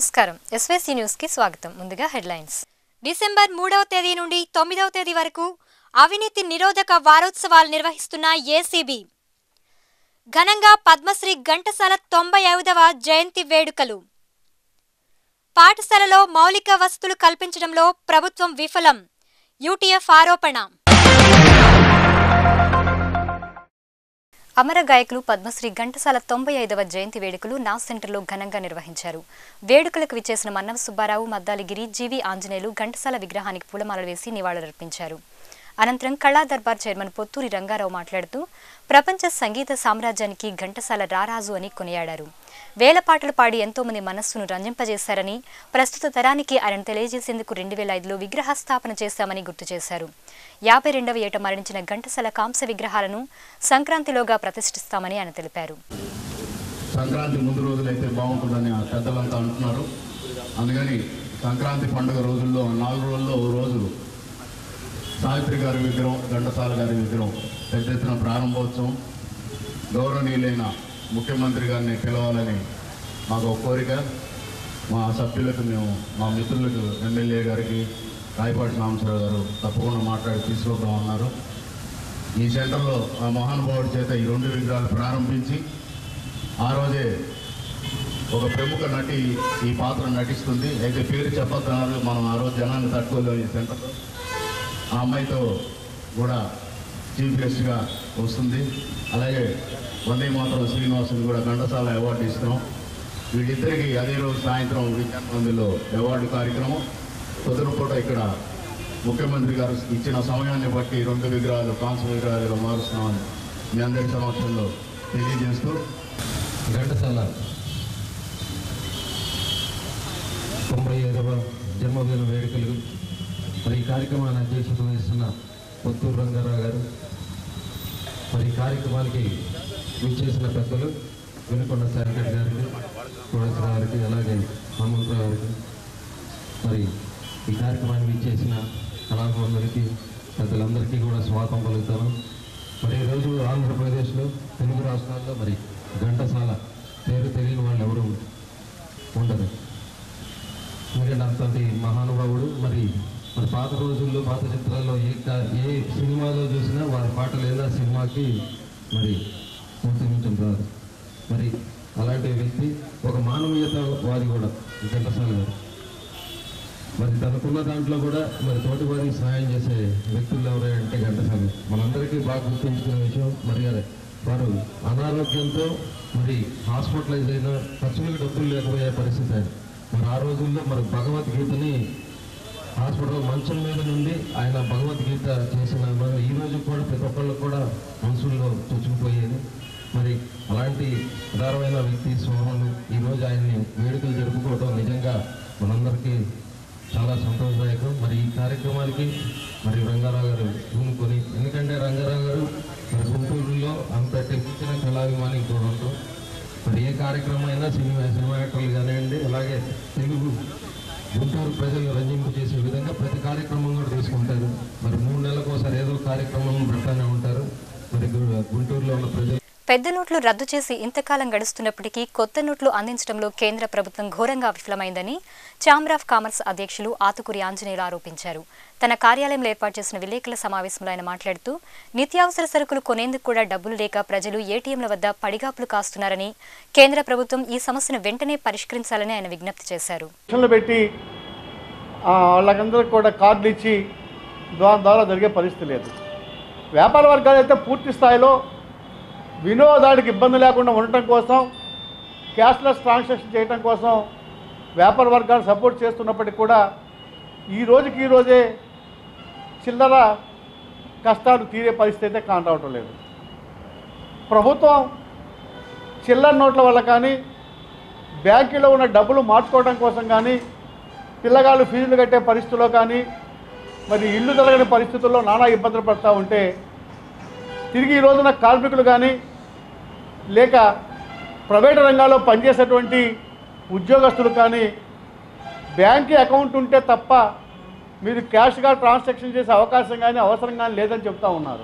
నమస్కారం SYC news కి స్వాగతం ముందుగా హెడ్లైన్స్ డిసెంబర్ మూడవ తేదీ నుండి తొమ్మిదవ తేదీ వరకు అవినీతి నిరోధక వారోత్సవాలు నిర్వహిస్తున్న ఏసీబీ ఘనంగా పద్మశ్రీ ఘంటసాల తొంభై ఐదవ జయంతి వేడుకలు పాఠశాలలో మౌలిక వసతులు కల్పించడంలో ప్రభుత్వం విఫలం యూటీఎఫ్ ఆరోపణ అమర గాయకులు పద్మశ్రీ ఘంటసాల తొంభై ఐదవ జయంతి వేడుకలు నా సెంటర్లో ఘనంగా నిర్వహించారు వేడుకలకు విచ్చేసిన మన్నవ సుబ్బారావు మద్దాలిగిరి జీవి ఆంజనేయులు ఘంటసాల విగ్రహానికి పూలమాలలు వేసి నివాళులర్పించారు అనంతరం కళా దర్బార్ చైర్మన్ పొత్తూరి రంగారావు మాట్లాడుతూ ప్రపంచ సంగీత సామ్రాజ్యానికి ఘంటసాల రారాజు అని కొనియాడారు వేల పాటలు పాడి ఎంతో మంది మనస్సును రంజింపజేశారని ప్రస్తుత తరానికి ఆయన తెలియజేసేందుకు రెండు వేల ఐదులో విగ్రహ స్థాపన చేశామని గుర్తు చేశారు యాభై రెండవ ఏట మరణించిన ఘంటసాల కాంస్య విగ్రహాలను సంక్రాంతిలోగా ప్రతిష్ఠిస్తామని ఆయన తెలిపారు సంక్రాంతి ముందు రోజులైతే బాగుంటుందని ఆ పెద్దలంతా అంటున్నారు అందుకని సంక్రాంతి పండుగ రోజుల్లో నాలుగు రోజుల్లో ఓ రోజు సావిత్రి గారి విగ్రహం ఘంటసాల గారి విగ్రహం పెద్ద ఎత్తున ప్రారంభోత్సవం గౌరవనీయులైన ముఖ్యమంత్రి గారిని పిలవాలని మాకు ఒక కోరిక మా సభ్యులకు మేము మా మిత్రులకు ఎమ్మెల్యే గారికి రాయపాటి సాంబశివరావు గారు తప్పకుండా మాట్లాడి తీసుకొద్దామన్నారు ఈ సెంటర్లో ఆ మహానుభావుడి చేత ఈ రెండు విగ్రహాలు ప్రారంభించి ఆ రోజే ఒక ప్రముఖ నటి ఈ పాత్ర నటిస్తుంది అయితే పేరు చెప్పొద్దన్నారు మనం ఆ రోజు జనాన్ని తట్టుకోలేము ఈ సెంటర్లో ఆ అమ్మాయితో కూడా చీఫ్ గెస్ట్గా వస్తుంది అలాగే వందే మాత్రం శ్రీనివాసుని కూడా ఘంటసాల అవార్డు ఇస్తున్నాం వీళ్ళిద్దరికీ అదే రోజు సాయంత్రం విజ్ఞాన మందిలో అవార్డు కార్యక్రమం పొద్దునపూట ఇక్కడ ముఖ్యమంత్రి గారు ఇచ్చిన సమయాన్ని బట్టి రెండు విగ్రహాలు కాంస్య విగ్రహాలుగా మారుస్తున్నామని మీ అందరి సమక్షంలో తెలియజేస్తూ ఘంటసాల తొంభై ఐదవ జన్మదిన వేడుకలు మరి ఈ కార్యక్రమాన్ని అధ్యక్షత వహిస్తున్న పొత్తూరు రంగారావు గారు మరి ఈ కార్యక్రమానికి విచ్చేసిన పెద్దలు వినుకొండ శాంకర్ గారికి కోడేశ్వరరావు గారికి అలాగే హనుమంతరావు గారికి మరి ఈ కార్యక్రమాన్ని విచ్చేసిన కళాకారులందరికీ పెద్దలందరికీ కూడా స్వాగతం పలుకుతాను మరి ఈరోజు ఆంధ్రప్రదేశ్లో తెలుగు రాష్ట్రాల్లో మరి ఘంటసాల పేరు తెలియని వాళ్ళు ఎవరు ఉండరు ఎందుకంటే అంతటి మహానుభావుడు మరి మరి పాత రోజుల్లో పాత చిత్రాల్లో ఏ కా- ఏ సినిమాలో చూసినా వారి పాట లేదా సినిమాకి మరి గుర్తించడం రాదు మరి అలాంటి వ్యక్తి ఒక మానవీయత వాది కూడా ఈ ఘంటసాల గారు మరి తనకున్న దాంట్లో కూడా మరి తోటి వారికి సహాయం చేసే వ్యక్తులు ఎవరంటే ఘంటసాల మనందరికీ బాగా గుర్తుంచుకునే విషయం మరి అదే వారు అనారోగ్యంతో మరి హాస్పిటలైజ్ అయిన ఖర్చులకు డబ్బులు లేకపోయే పరిస్థితి ఆయన మరి ఆ రోజుల్లో మరి భగవద్గీతని హాస్పిటల్ మంచం మీద నుండి ఆయన భగవద్గీత చేసిన మరి ఈ రోజు కూడా ప్రతి ఒక్కళ్ళు కూడా మనసుల్లో చొచ్చుకుపోయేది మరి అలాంటి ఉదారమైన వ్యక్తి స్వాములు ఈరోజు ఆయన్ని వేడుకలు జరుపుకోవడం నిజంగా మనందరికీ చాలా సంతోషదాయకం మరి ఈ కార్యక్రమానికి మరి రంగారావు గారు పూనుకొని ఎందుకంటే రంగారావు గారు మరి గుంటూరులో అంతటి మించిన కళాభిమాని ఇంకోటి ఉంటాం మరి ఏ కార్యక్రమం అయినా సినిమా సినిమా యాక్టర్లు కానివ్వండి అలాగే తెలుగు గుంటూరు ప్రజలు రంజింపు చేసే విధంగా ప్రతి కార్యక్రమం కూడా తీసుకుంటారు మరి మూడు నెలలకు ఒకసారి ఏదో కార్యక్రమం పెడతానే ఉంటారు మరి గు- గుంటూరులో ఉన్న ప్రజలు పెద్ద నోట్లు రద్దు చేసి ఇంతకాలం గడుస్తున్నప్పటికీ కొత్త నోట్లు అందించడంలో కేంద్ర ప్రభుత్వం ఘోరంగా విఫలమైందని ఛాంబర్ ఆఫ్ కామర్స్ అధ్యక్షులు ఆతుకూరి ఆంజనేయులు ఆరోపించారు తన కార్యాలయంలో ఏర్పాటు చేసిన విలేకరుల సమావేశంలో ఆయన మాట్లాడుతూ నిత్యావసర సరుకులు కొనేందుకు కూడా డబ్బులు లేక ప్రజలు ఏటీఎంల వద్ద పడిగాపులు కాస్తున్నారని కేంద్ర ప్రభుత్వం ఈ సమస్యను వెంటనే పరిష్కరించాలని ఆయన విజ్ఞప్తి చేశారు సెక్షన్లు పెట్టి ఆ, వాళ్ళకందరికి కూడా కార్డులు ఇచ్చి దాని ద్వారా జరిగే పరిస్థితి లేదు వ్యాపార వర్గాలు అయితే పూర్తి స్థాయిలో వినోదానికి ఇబ్బంది లేకుండా ఉండటం కోసం క్యాష్లెస్ ట్రాన్సాక్షన్ చేయటం కోసం వ్యాపార వర్గాలు సపోర్ట్ చేస్తున్నప్పటికీ కూడా ఈ రోజుకి ఈ రోజే చిల్లర కష్టాలు తీరే పరిస్థితి అయితే కానరావటం లేదు ప్రభుత్వం చిల్లర నోట్ల వల్ల కానీ బ్యాంకులో ఉన్న డబ్బులు మార్చుకోవడం కోసం కానీ పిల్లగాళ్ళు ఫీజులు కట్టే పరిస్థితుల్లో కానీ మరి ఇల్లు జరగని పరిస్థితుల్లో నానా ఇబ్బందులు పడుతూ ఉంటే తిరిగి ఈ రోజున కార్మికులు కానీ లేక ప్రైవేట్ రంగాల్లో పనిచేసేటువంటి ఉద్యోగస్తులు కానీ బ్యాంక్ అకౌంట్ ఉంటే తప్ప మీరు క్యాష్గా ట్రాన్సాక్షన్ చేసే అవకాశం కానీ అవసరం కానీ లేదని చెప్తా ఉన్నారు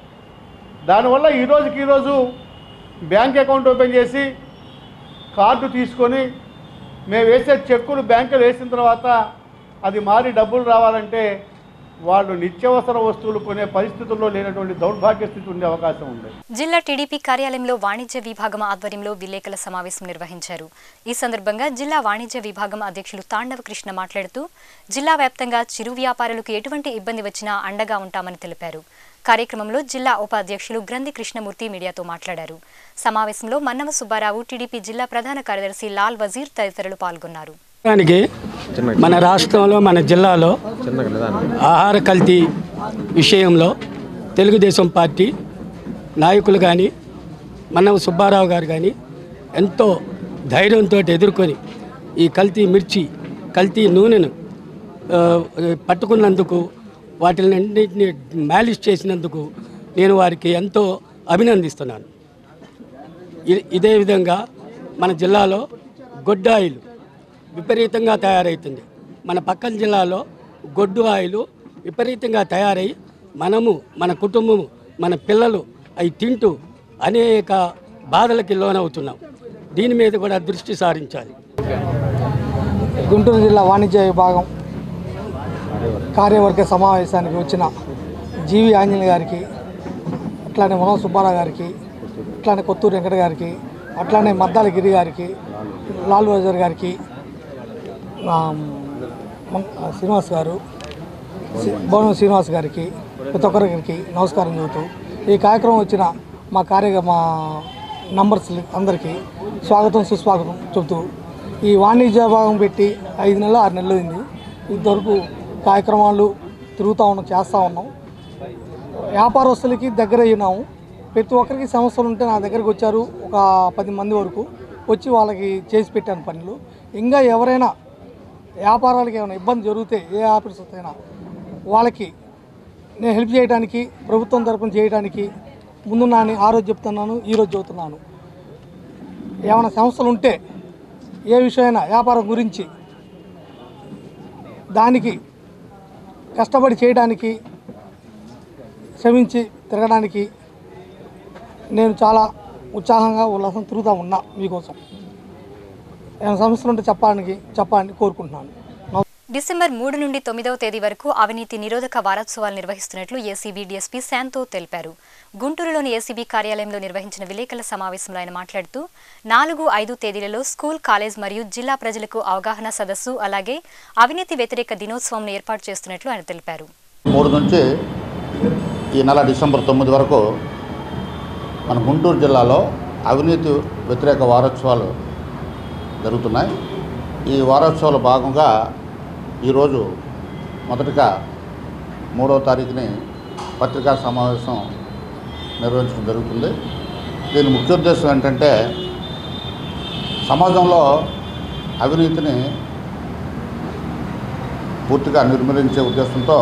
దానివల్ల ఈ రోజుకి ఈరోజు బ్యాంక్ అకౌంట్ ఓపెన్ చేసి కార్డు తీసుకొని మేము వేసే చెక్కులు బ్యాంకులు వేసిన తర్వాత అది మారి డబ్బులు రావాలంటే వాళ్ళు నిత్యావసర వస్తువులు కొనే పరిస్థితుల్లో లేనటువంటి దౌర్భాగ్య స్థితి ఉండే అవకాశం ఉంది జిల్లా టీడీపీ కార్యాలయంలో వాణిజ్య విభాగం ఆధ్వర్యంలో విలేకరుల సమావేశం నిర్వహించారు ఈ సందర్భంగా జిల్లా వాణిజ్య విభాగం అధ్యక్షులు తాండవ కృష్ణ మాట్లాడుతూ జిల్లా వ్యాప్తంగా చిరు వ్యాపారులకు ఎటువంటి ఇబ్బంది వచ్చినా అండగా ఉంటామని తెలిపారు కార్యక్రమంలో జిల్లా ఉపాధ్యక్షులు గ్రంథి కృష్ణమూర్తి మీడియాతో మాట్లాడారు సమావేశంలో మన్నవ సుబ్బారావు టీడీపీ జిల్లా ప్రధాన కార్యదర్శి లాల్ వజీర్ తదితరులు పాల్గొన్నారు దానికి మన రాష్ట్రంలో మన జిల్లాలో ఆహార కల్తీ విషయంలో తెలుగుదేశం పార్టీ నాయకులు కానీ మన్నవ సుబ్బారావు గారు కానీ ఎంతో ధైర్యంతో ఎదుర్కొని ఈ కల్తీ మిర్చి కల్తీ నూనెను ఆ, పట్టుకున్నందుకు వాటిని అన్నింటినీ మ్యాలిష్ చేసినందుకు నేను వారికి ఎంతో అభినందిస్తున్నాను ఇ- ఇదే విధంగా మన జిల్లాలో గొడ్డు ఆయిల్ విపరీతంగా తయారవుతుంది మన పక్కన జిల్లాలో గొడ్డు ఆయిల్ విపరీతంగా తయారై మనము మన కుటుంబము మన పిల్లలు అవి తింటూ అనేక బాధలకి లోనవుతున్నాం దీని మీద కూడా దృష్టి సారించాలి గుంటూరు జిల్లా వాణిజ్య విభాగం కార్యవర్గ సమావేశానికి వచ్చిన జీవి ఆంజనేయ గారికి అట్లానే మనోజ్ సుబ్బారావు గారికి అట్లానే కొత్తూరు వెంకట గారికి అట్లానే మద్దాల గిరి గారికి లాల్ బజార్ గారికి ఆ, మన్- ఆ, శ్రీనివాస్ గారు శ్రీ- భవనం శ్రీనివాస్ గారికి ప్రతి ఒక్కరికి నమస్కారం చెబుతూ ఈ కార్యక్రమం వచ్చిన మా కార్య మా నంబర్స్ అందరికీ స్వాగతం సుస్వాగతం చెబుతూ ఈ వాణిజ్య విభాగం పెట్టి ఐదు నెలలు ఆరు నెలలు అయింది ఇంతవరకు కార్యక్రమాలు తిరుగుతూ ఉన్నాం చేస్తూ ఉన్నాం వ్యాపారస్తులకి దగ్గర అయినాము ప్రతి ఒక్కరికి సమస్యలు ఉంటే నా దగ్గరికి వచ్చారు ఒక పది మంది వరకు వచ్చి వాళ్ళకి చేసి పెట్టాను పనులు ఇంకా ఎవరైనా వ్యాపారాలకి ఏమైనా ఇబ్బంది జరిగితే ఏ ఆఫీస్ అయినా వాళ్ళకి నేను హెల్ప్ చేయడానికి ప్రభుత్వం తరపున చేయడానికి ముందున్నాను ఆ రోజు చెప్తున్నాను ఈరోజు చెబుతున్నాను ఏమైనా సమస్యలు ఉంటే ఏ విషయమైనా వ్యాపారం గురించి దానికి కష్టపడి చేయడానికి శ్రమించి తిరగడానికి నేను చాలా ఉత్సాహంగా ఉల్లాసం తిరుగుతూ ఉన్నా మీకోసం ఏమైనా సమస్యలు ఉంటే చెప్పడానికి చెప్పాలని కోరుకుంటున్నాను డిసెంబర్ మూడు నుండి తొమ్మిదవ తేదీ వరకు అవినీతి నిరోధక వారోత్సవాలు నిర్వహిస్తున్నట్లు ఏసీబీ డీఎస్పీ శాంతో తెలిపారు గుంటూరులోని ఏసీబీ కార్యాలయంలో నిర్వహించిన విలేకరుల సమావేశంలో ఆయన మాట్లాడుతూ నాలుగు ఐదు తేదీలలో స్కూల్ కాలేజ్ మరియు జిల్లా ప్రజలకు అవగాహన సదస్సు అలాగే అవినీతి వ్యతిరేక దినోత్సవం ఏర్పాటు చేస్తున్నట్లు ఆయన తెలిపారు మూడు నుంచి ఈ నెల డిసెంబర్ తొమ్మిది వరకు మన గుంటూరు జిల్లాలో అవినీతి వ్యతిరేక వారోత్సవాలు జరుగుతున్నాయి ఈ వారోత్సవాల భాగంగా ఈరోజు మొదటగా మూడవ తారీఖుని పత్రికా సమావేశం నిర్వహించడం జరుగుతుంది దీని ముఖ్య ఉద్దేశం ఏంటంటే సమాజంలో అవినీతిని పూర్తిగా నిర్మూలించే ఉద్దేశంతో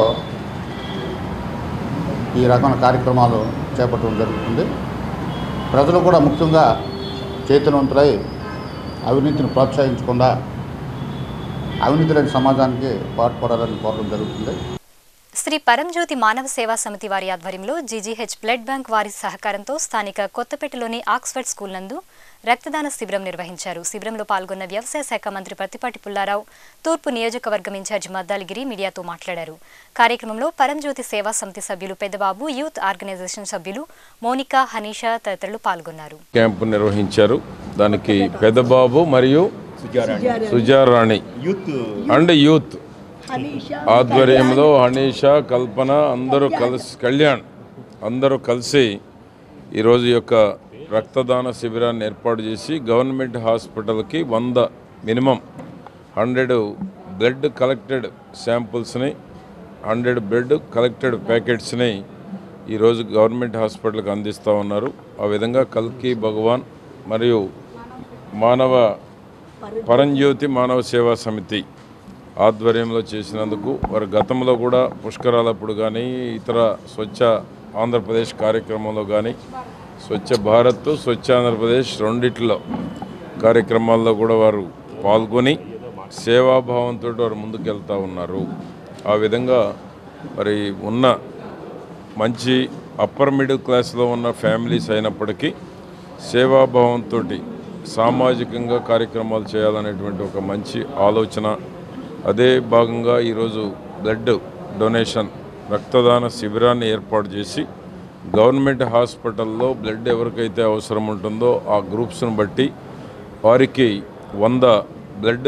ఈ రకమైన కార్యక్రమాలు చేపట్టడం జరుగుతుంది ప్రజలు కూడా ముఖ్యంగా చైతన్యవంతులై అవినీతిని ప్రోత్సహించకుండా అవినీతి లేని సమాజానికి పాటుపడాలని కోరడం జరుగుతుంది శ్రీ పరంజ్యోతి మానవ సేవా సమితి వారి ఆధ్వర్యంలో జీజీహెచ్ బ్లడ్ బ్యాంక్ వారి సహకారంతో స్థానిక కొత్తపేటలోని ఆక్స్ఫర్డ్ స్కూల్ నందు రక్తదాన శిబిరం నిర్వహించారు శిబిరంలో పాల్గొన్న వ్యవసాయ శాఖ మంత్రి ప్రతిపాటి పుల్లారావు తూర్పు నియోజకవర్గం ఇన్ఛార్జి మద్దాలిగిరి మీడియాతో మాట్లాడారు కార్యక్రమంలో పరంజ్యోతి సేవా సమితి సభ్యులు పెద్దబాబు యూత్ ఆర్గనైజేషన్ సభ్యులు మోనికా హనీషా తదితరులు పాల్గొన్నారు క్యాంపు నిర్వహించారు దానికి పెద్దబాబు మరియు సుజారాణి అండ్ యూత్ ఆధ్వర్యంలో హనీషా కల్పన అందరూ కలిసి కళ్యాణ్ అందరూ కలిసి ఈరోజు ఈ యొక్క రక్తదాన శిబిరాన్ని ఏర్పాటు చేసి గవర్నమెంట్ హాస్పిటల్కి వంద మినిమం హండ్రెడ్ బ్లడ్ కలెక్టెడ్ శాంపుల్స్ని హండ్రెడ్ బ్లడ్ కలెక్టెడ్ ప్యాకెట్స్ని ఈరోజు గవర్నమెంట్ హాస్పిటల్కి అందిస్తూ ఉన్నారు ఆ విధంగా కల్కి భగవాన్ మరియు మానవ పరంజ్యోతి మానవ సేవా సమితి ఆధ్వర్యంలో చేసినందుకు వారు గతంలో కూడా పుష్కరాలప్పుడు కానీ ఇతర స్వచ్ఛ ఆంధ్రప్రదేశ్ కార్యక్రమంలో కానీ స్వచ్ఛ భారత్ స్వచ్ఛ ఆంధ్రప్రదేశ్ రెండిట్లో కార్యక్రమాల్లో కూడా వారు పాల్గొని సేవాభావంతో వారు ముందుకెళ్తూ ఉన్నారు ఆ విధంగా మరి ఉన్న మంచి అప్పర్ మిడిల్ క్లాస్లో ఉన్న ఫ్యామిలీస్ అయినప్పటికీ సేవాభావంతో సామాజికంగా కార్యక్రమాలు చేయాలనేటువంటి ఒక మంచి ఆలోచన అదే భాగంగా ఈరోజు బ్లడ్ డొనేషన్ రక్తదాన శిబిరాన్ని ఏర్పాటు చేసి గవర్నమెంట్ హాస్పిటల్లో బ్లడ్ ఎవరికైతే అవసరం ఉంటుందో ఆ గ్రూప్స్ను బట్టి వారికి వంద బ్లడ్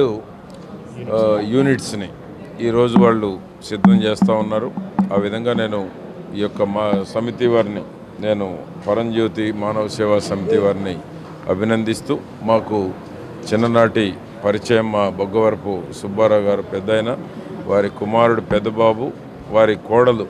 ఆ, యూనిట్స్ని ఈరోజు వాళ్ళు సిద్ధం చేస్తూ ఉన్నారు ఆ విధంగా నేను ఈ యొక్క మా సమితి వారిని నేను పరంజ్యోతి మానవ సేవా సమితి వారిని అభినందిస్తూ మాకు చిన్ననాటి పరిచయం మా బొగ్గవరపు సుబ్బారావు గారు పెద్దాయన వారి కుమారుడు పెద్దబాబు వారి కోడలు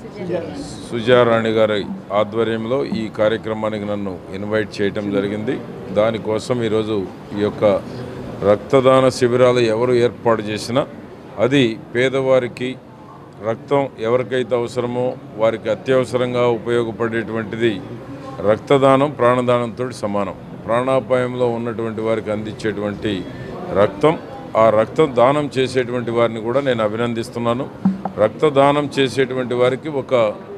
సుజారాణి గారి ఆధ్వర్యంలో ఈ కార్యక్రమానికి నన్ను ఇన్వైట్ చేయటం జరిగింది దానికోసం ఈరోజు ఈ యొక్క రక్తదాన శిబిరాలు ఎవరు ఏర్పాటు చేసినా అది పేదవారికి రక్తం ఎవరికైతే అవసరమో వారికి అత్యవసరంగా ఉపయోగపడేటువంటిది రక్తదానం ప్రాణదానంతో సమానం ప్రాణాపాయంలో ఉన్నటువంటి వారికి అందించేటువంటి రక్తం ఆ రక్తం దానం చేసేటువంటి వారిని కూడా నేను అభినందిస్తున్నాను రక్తదానం చేసేటువంటి వారికి ఒక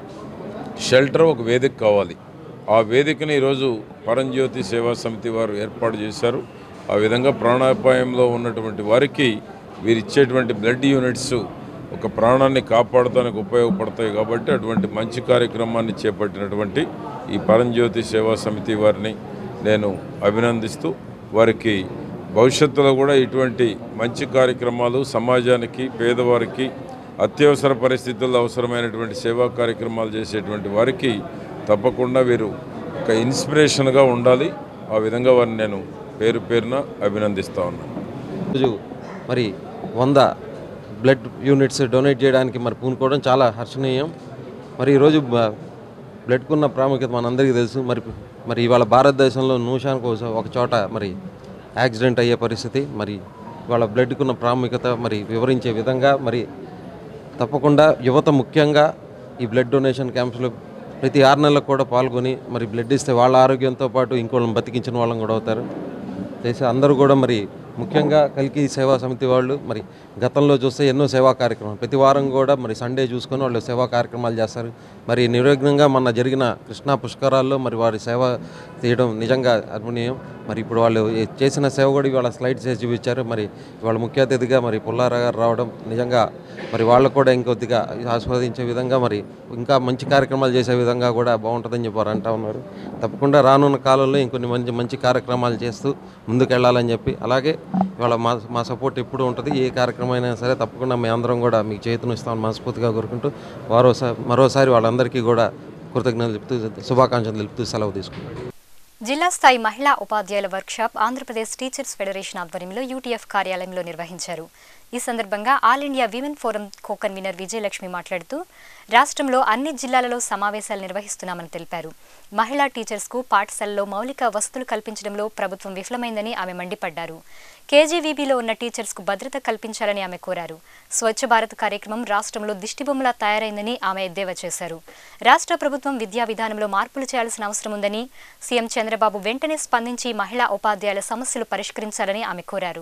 షెల్టర్ ఒక వేదిక కావాలి ఆ వేదికని ఈరోజు పరంజ్యోతి సేవా సమితి వారు ఏర్పాటు చేశారు ఆ విధంగా ప్రాణాపాయంలో ఉన్నటువంటి వారికి వీరు ఇచ్చేటువంటి బ్లడ్ యూనిట్స్ ఒక ప్రాణాన్ని కాపాడటానికి ఉపయోగపడతాయి కాబట్టి అటువంటి మంచి కార్యక్రమాన్ని చేపట్టినటువంటి ఈ పరంజ్యోతి సేవా సమితి వారిని నేను అభినందిస్తూ వారికి భవిష్యత్తులో కూడా ఇటువంటి మంచి కార్యక్రమాలు సమాజానికి పేదవారికి అత్యవసర పరిస్థితుల్లో అవసరమైనటువంటి సేవా కార్యక్రమాలు చేసేటువంటి వారికి తప్పకుండా వీరు ఒక ఇన్స్పిరేషన్గా ఉండాలి ఆ విధంగా వారిని నేను పేరు పేరున అభినందిస్తా ఉన్నాను రోజు మరి వంద బ్లడ్ యూనిట్స్ డొనేట్ చేయడానికి మరి పూనుకోవడం చాలా హర్షణీయం మరి ఈరోజు బ- బ్లడ్కు ఉన్న ప్రాముఖ్యత మనందరికీ తెలుసు మరి మరి ఇవాళ భారతదేశంలో నూషానికి ఒక- ఒక చోట మరి యాక్సిడెంట్ అయ్యే పరిస్థితి మరి ఇవాళ బ్లడ్కు ఉన్న ప్రాముఖ్యత మరి వివరించే విధంగా మరి తప్పకుండా యువత ముఖ్యంగా ఈ బ్లడ్ డొనేషన్ క్యాంప్స్లో ప్రతి ఆరు నెలలకు కూడా పాల్గొని మరి బ్లడ్ ఇస్తే వాళ్ళ ఆరోగ్యంతో పాటు ఇంకోళ్ళని బతికించిన వాళ్ళం కూడా అవుతారు చేసి అందరూ కూడా మరి ముఖ్యంగా కలికి సేవా సమితి వాళ్ళు మరి గతంలో చూస్తే ఎన్నో సేవా కార్యక్రమాలు ప్రతి వారం కూడా మరి సండే చూసుకొని వాళ్ళు సేవా కార్యక్రమాలు చేస్తారు మరి నిర్విఘ్నంగా మొన్న జరిగిన కృష్ణా పుష్కరాల్లో మరి వారి సేవ చేయడం నిజంగా అర్మణీయం మరి ఇప్పుడు వాళ్ళు ఏ- చేసిన సేవ కూడా ఇవాళ స్లైడ్స్ చేసి చూపించారు మరి ఇవాళ ముఖ్య అతిథిగా మరి పుల్లారా గారు రావడం నిజంగా మరి వాళ్ళకు కూడా ఇంకొద్దిగా ఆస్వాదించే విధంగా మరి ఇంకా మంచి కార్యక్రమాలు చేసే విధంగా కూడా బాగుంటుందని చెప్పి వారు అంటా ఉన్నారు తప్పకుండా రానున్న కాలంలో ఇంకొన్ని మంచి మంచి కార్యక్రమాలు చేస్తూ ముందుకెళ్ళాలని చెప్పి అలాగే ఇవాళ మా మా సపోర్ట్ ఎప్పుడు ఉంటుంది ఏ కార్యక్రమం అయినా సరే తప్పకుండా మేము అందరం కూడా మీకు చేతులు ఇస్తామని మనస్ఫూర్తిగా కోరుకుంటూ మరోసారి మరోసారి వాళ్ళందరికీ కూడా కృతజ్ఞతలు చెప్తూ శుభాకాంక్షలు తెలుపుతూ సెలవు తీసుకున్నాను జిల్లా స్థాయి మహిళా ఉపాధ్యాయుల వర్క్షాప్ ఆంధ్రప్రదేశ్ టీచర్స్ ఫెడరేషన్ ఆధ్వర్యంలో యూటీఎఫ్ కార్యాలయంలో నిర్వహించారు ఈ సందర్భంగా all India women forum co convener Vijayalakshmi మాట్లాడుతూ రాష్ట్రంలో అన్ని జిల్లాలలో సమావేశాలు నిర్వహిస్తున్నామని తెలిపారు మహిళా టీచర్స్కు పాఠశాలలో మౌలిక వసతులు కల్పించడంలో ప్రభుత్వం విఫలమైందని ఆమె మండిపడ్డారు కేజీవీబీలో ఉన్న టీచర్స్కు భద్రత కల్పించాలని ఆమె కోరారు స్వచ్ఛ భారత్ కార్యక్రమం రాష్ట్రంలో దిష్టిబొమ్మలా తయారైందని ఆమె ఎద్దేవా చేశారు రాష్ట్ర ప్రభుత్వం విద్యా విధానంలో మార్పులు చేయాల్సిన అవసరం ఉందని సీఎం చంద్రబాబు వెంటనే స్పందించి మహిళా ఉపాధ్యాయుల సమస్యలు పరిష్కరించాలని ఆమె కోరారు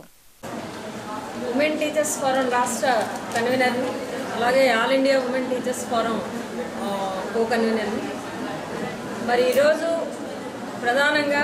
ఉమెన్ టీచర్స్ ఫోరం రాష్ట్ర కన్వీనర్ని అలాగే all India women teachers forum ఆ, కో కన్వీనర్ని మరి ఈరోజు ప్రధానంగా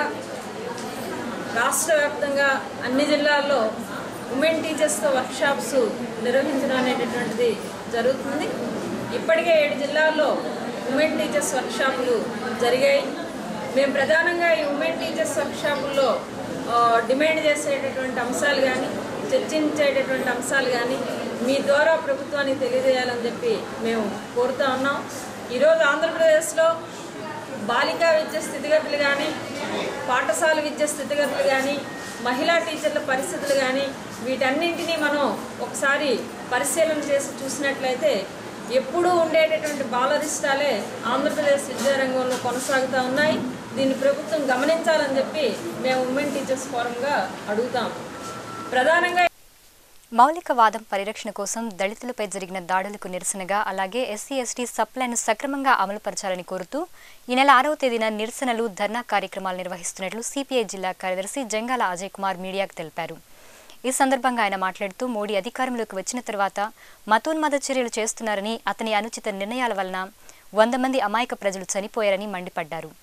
రాష్ట్ర వ్యాప్తంగా అన్ని జిల్లాల్లో ఉమెన్ టీచర్స్తో వర్క్షాప్స్ నిర్వహించడం అనేటటువంటిది జరుగుతుంది ఇప్పటికే ఏడు జిల్లాల్లో ఉమెన్ టీచర్స్ వర్క్షాపులు జరిగాయి మేము ప్రధానంగా ఈ ఉమెన్ టీచర్స్ వర్క్షాపుల్లో ఆ, డిమాండ్ చేసేటటువంటి అంశాలు కానీ చర్చించేటటువంటి అంశాలు కానీ మీ ద్వారా ప్రభుత్వానికి తెలియజేయాలని చెప్పి మేము కోరుతా ఉన్నాం ఈరోజు ఆంధ్రప్రదేశ్లో బాలికా విద్య స్థితిగతులు కానీ పాఠశాల విద్య స్థితిగతులు కానీ మహిళా టీచర్ల పరిస్థితులు కానీ వీటన్నింటినీ మనం ఒకసారి పరిశీలన చేసి చూసినట్లయితే ఎప్పుడూ ఉండేటటువంటి బాలరిష్టాలే ఆంధ్రప్రదేశ్ విద్యారంగంలో కొనసాగుతూ ఉన్నాయి దీన్ని ప్రభుత్వం గమనించాలని చెప్పి మేము ఉమెన్ టీచర్స్ ఫోరంగా అడుగుతాం ప్రధానంగా మౌలిక వాదం పరిరక్షణ కోసం దళితులపై జరిగిన దాడులకు నిరసనగా అలాగే ఎస్సీ ఎస్టీ సప్లైను సక్రమంగా అమలుపరచాలని కోరుతూ ఈ నెల ఆరవ తేదీన నిరసనలు ధర్నా కార్యక్రమాలు నిర్వహిస్తున్నట్లు సిపిఐ జిల్లా కార్యదర్శి జంగాల అజయ్ కుమార్ మీడియాకు తెలిపారు ఈ సందర్భంగా ఆయన మాట్లాడుతూ మోడీ అధికారంలోకి వచ్చిన తర్వాత మతోన్మాద చర్యలు చేస్తున్నారని అతని అనుచిత నిర్ణయాల వలన వంద మంది అమాయక ప్రజలు చనిపోయారని మండిపడ్డారు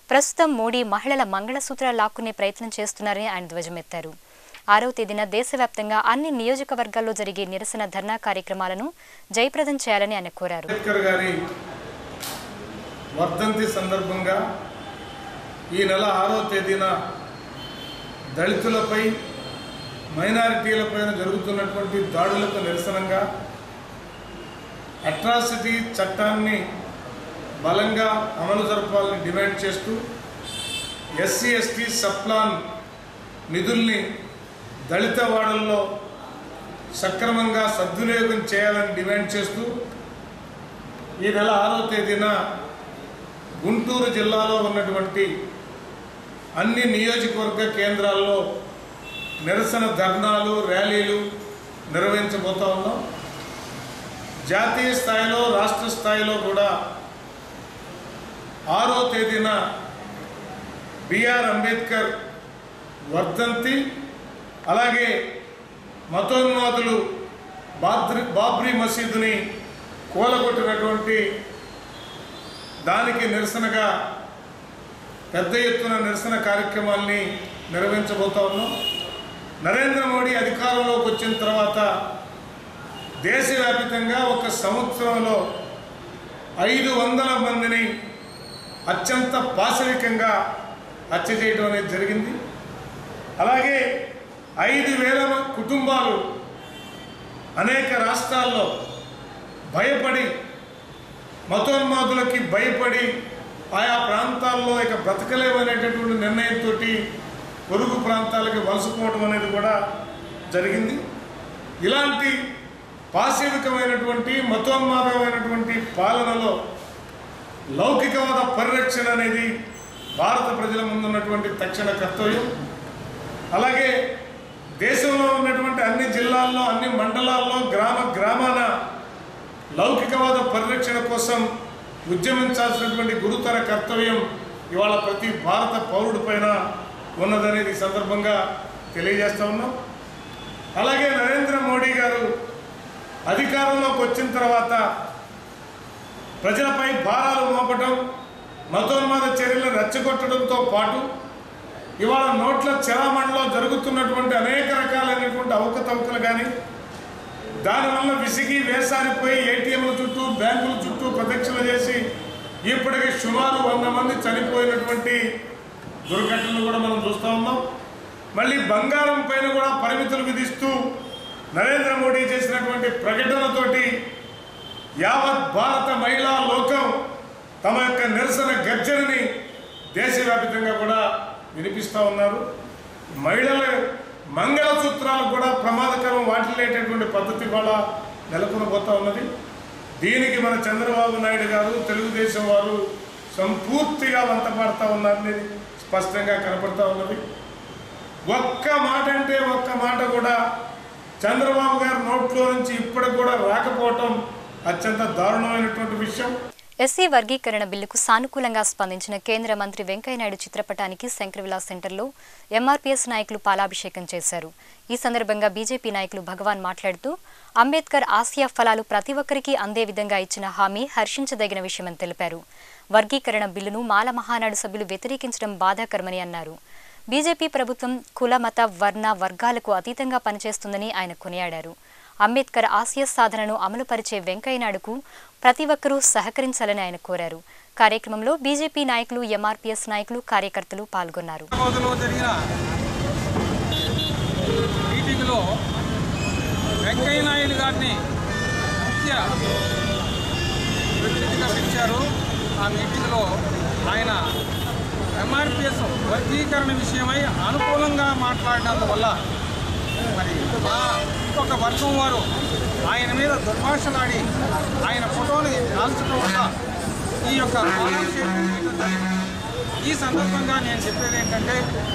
ప్రస్తుతం మోడీ మహిళల మంగళసూత్రాలు లాక్కునే ప్రయత్నం చేస్తున్నారని ఆయన ధ్వజమెత్తారు ఆరవ తేదీన దేశవ్యాప్తంగా అన్ని నియోజకవర్గాల్లో జరిగే నిరసన ధర్నా కార్యక్రమాలను జయప్రదం చేయాలని ఆయన కోరారు అంబేద్కర్ గారి వర్ధంతి సందర్భంగా ఈ నెల ఆరో తేదీన దళితులపై మైనారిటీలపైన జరుగుతున్నటువంటి దాడులకు నిరసనంగా అట్రాసిటీ చట్టాన్ని బలంగా అమలు జరపాలని డిమాండ్ చేస్తూ ఎస్సీ ఎస్టీ సప్లాన్ నిధుల్ని దళిత వాడల్లో సక్రమంగా సద్వినియోగం చేయాలని డిమాండ్ చేస్తూ ఈ నెల ఆరో తేదీన గుంటూరు జిల్లాలో ఉన్నటువంటి అన్ని నియోజకవర్గ కేంద్రాల్లో నిరసన ధర్నాలు ర్యాలీలు నిర్వహించబోతా ఉన్నాం జాతీయ స్థాయిలో రాష్ట్ర స్థాయిలో కూడా ఆరో తేదీన బిఆర్ అంబేద్కర్ వర్ధంతి అలాగే మతోన్మాదులు బాద్రి బాబ్రీ మసీదుని కూలగొట్టినటువంటి దానికి నిరసనగా పెద్ద ఎత్తున నిరసన కార్యక్రమాల్ని నిర్వహించబోతా ఉన్నాం నరేంద్ర మోడీ అధికారంలోకి వచ్చిన తర్వాత దేశవ్యాప్తంగా ఒక సంవత్సరంలో ఐదు వందల మందిని అత్యంత పాశవికంగా హత్య చేయడం అనేది జరిగింది అలాగే ఐదు వేల కుటుంబాలు అనేక రాష్ట్రాల్లో భయపడి మతోన్మాదులకి భయపడి ఆయా ప్రాంతాల్లో ఇక బ్రతకలేమనేటటువంటి నిర్ణయంతో పొరుగు ప్రాంతాలకి వలసపోవడం అనేది కూడా జరిగింది ఇలాంటి పాశవికమైనటువంటి మతోన్మాదమైనటువంటి పాలనలో లౌకికవాద పరిరక్షణ అనేది భారత ప్రజల ముందున్నటువంటి తక్షణ కర్తవ్యం అలాగే దేశంలో ఉన్నటువంటి అన్ని జిల్లాల్లో అన్ని మండలాల్లో గ్రామ గ్రామాన లౌకికవాద పరిరక్షణ కోసం ఉద్యమించాల్సినటువంటి గురుతర కర్తవ్యం ఇవాళ ప్రతి భారత పౌరుడి పైన ఉన్నదనేది ఈ సందర్భంగా తెలియజేస్తా ఉన్నాం అలాగే నరేంద్ర మోడీ గారు అధికారంలోకి వచ్చిన తర్వాత ప్రజలపై భారాలు మోపటం మతోన్మాద చర్యలను రెచ్చగొట్టడంతో పాటు ఇవాళ నోట్ల చలామణిలో జరుగుతున్నటువంటి అనేక రకాలైనటువంటి అవకతవకలు కానీ దానివల్ల విసిగి వేసారిపోయి ఏటీఎంల చుట్టూ బ్యాంకుల చుట్టూ ప్రదక్షిణ చేసి ఇప్పటికి సుమారు వంద మంది చనిపోయినటువంటి దుర్ఘటనలు కూడా మనం చూస్తూ ఉన్నాం మళ్ళీ బంగారం పైన కూడా పరిమితులు విధిస్తూ నరేంద్ర మోడీ చేసినటువంటి ప్రకటనతోటి యావత్ భారత మహిళా లోకం తమ యొక్క నిరసన గర్జనని దేశవ్యాప్తంగా కూడా వినిపిస్తూ ఉన్నారు మహిళల మంగళసూత్రాలు కూడా ప్రమాదకరం వాటిల్లేటటువంటి పద్ధతి కూడా నెలకొనబోతా ఉన్నది దీనికి మన చంద్రబాబు నాయుడు గారు తెలుగుదేశం వారు సంపూర్తిగా వంతపడతా ఉన్నారని స్పష్టంగా కనపడతా ఉన్నది ఒక్క మాట అంటే ఒక్క మాట కూడా చంద్రబాబు గారి నోట్లో నుంచి ఇప్పటికి కూడా రాకపోవటం అత్యంత దారుణమైనటువంటి విషయం ఎస్సీ వర్గీకరణ బిల్లుకు సానుకూలంగా స్పందించిన కేంద్ర మంత్రి వెంకయ్యనాయుడు చిత్రపటానికి శంకరవిలాస్ సెంటర్లో ఎంఆర్పీఎస్ నాయకులు పాలాభిషేకం చేశారు ఈ సందర్భంగా బీజేపీ నాయకులు భగవాన్ మాట్లాడుతూ అంబేద్కర్ ఆసియా ఫలాలు ప్రతి ఒక్కరికి అందే విధంగా ఇచ్చిన హామీ హర్షించదగిన విషయమని తెలిపారు వర్గీకరణ బిల్లును మాల మహానాడు సభ్యులు వ్యతిరేకించడం బాధాకరమని అన్నారు బీజేపీ ప్రభుత్వం కుల మత వర్ణ వర్గాలకు అతీతంగా పనిచేస్తుందని ఆయన కొనియాడారు అంబేద్కర్ ఆశయ సాధనను అమలుపరిచే వెంకయ్యనాయుడుకు ప్రతి ఒక్కరూ సహకరించాలని ఆయన కోరారు కార్యక్రమంలో బీజేపీ నాయకులు ఎంఆర్పీఎస్ నాయకులు కార్యకర్తలు పాల్గొన్నారు హైదరాబాద్లో జరిగిన మీటింగ్లో వెంకయ్య నాయుడు గారిని ముఖ్య ప్రతినిధిగా పిలిచారు ఆ మీటింగ్లో ఆయన ఎంఆర్పిఎస్ వర్గీకరణ విషయమై అనుకూలంగా మాట్లాడినందువల్ల మరి మా ఇంకొక వర్గం వారు ఆయన మీద దుర్భాషలాడి ఆయన ఫోటోని కాల్చడం వల్ల ఈ యొక్క పాలాభిషేకం చేయడం జరిగింది. ఈ సందర్భంగా నేను చెప్పేది ఏంటంటే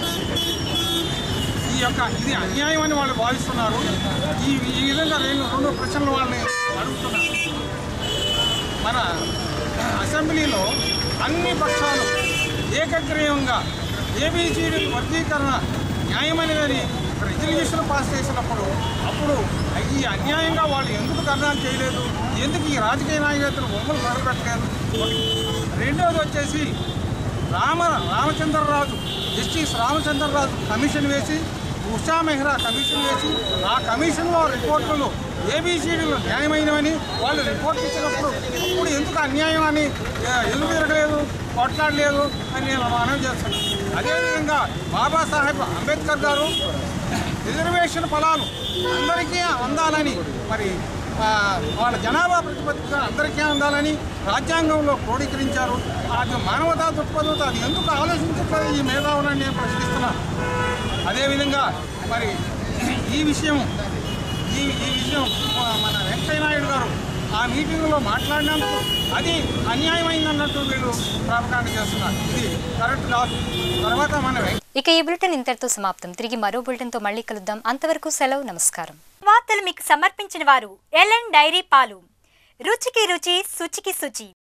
ఈ యొక్క ఇది అన్యాయం అని వాళ్ళు భావిస్తున్నారు ఈ ఈ విధంగా రెండు రెండు ప్రశ్నలు వాళ్ళని అడుగుతున్నారు మన అసెంబ్లీలో అన్ని పక్షాలు ఏకగ్రీవంగా ఏబీసీడీ వర్గీకరణ న్యాయమైనదని రెజల్యూషన్ పాస్ చేసినప్పుడు అప్పుడు ఈ అన్యాయంగా వాళ్ళు ఎందుకు ధర్నాలు చేయలేదు ఎందుకు ఈ రాజకీయ నాయకులు బొమ్మలు నిలబెట్టలేదు ఒకటి రెండోది వచ్చేసి రామ రామచంద్రరాజు జస్టిస్ రామచంద్రరాజు కమిషన్ వేసి ఉషా మెహ్రా కమిషన్ వేసి ఆ కమిషన్లో రిపోర్టులు ఏబిసిడీలు న్యాయమైనవని వాళ్ళు రిపోర్ట్ ఇచ్చినప్పుడు అప్పుడు ఎందుకు అన్యాయం అని ఏ, ఎందుకు జరగలేదు కొట్లాడలేదు అని నేను మనం చేస్తాను అదేవిధంగా బాబాసాహెబ్ అంబేద్కర్ గారు రిజర్వేషన్ ఫలాలు అందరికీ అందాలని మరి ఆ, వాళ్ళ జనాభా ప్రతిపత్తిగా అందరికీ అందాలని రాజ్యాంగంలో క్రోడీకరించారు అది మానవతా దృక్పథంతో అది ఎందుకు ఆలోచించట్లేదు ఈ మేధావులని నేను ప్రశ్నిస్తున్నాను అదేవిధంగా మరి ఈ విషయం ఈ ఈ విషయం ఆ, మన వెంకయ్య నాయుడు గారు ఆ మీటింగ్లో మాట్లాడినందుకు అది అన్యాయమైందన్నట్టు వీళ్ళు ప్రాపకాండ చేస్తున్నారు ఇది కరెక్ట్ కాదు తర్వాత మన వెంకయ్య ఇక ఈ బులెటిన్ ఇంతటితో సమాప్తం తిరిగి మరో బులెటిన్తో మళ్ళీ కలుద్దాం అంతవరకు సెలవు నమస్కారం వార్తలు మీకు సమర్పించిన వారు ఎల్ఎన్ డైరీ పాలు రుచికి రుచి శుచికి శుచి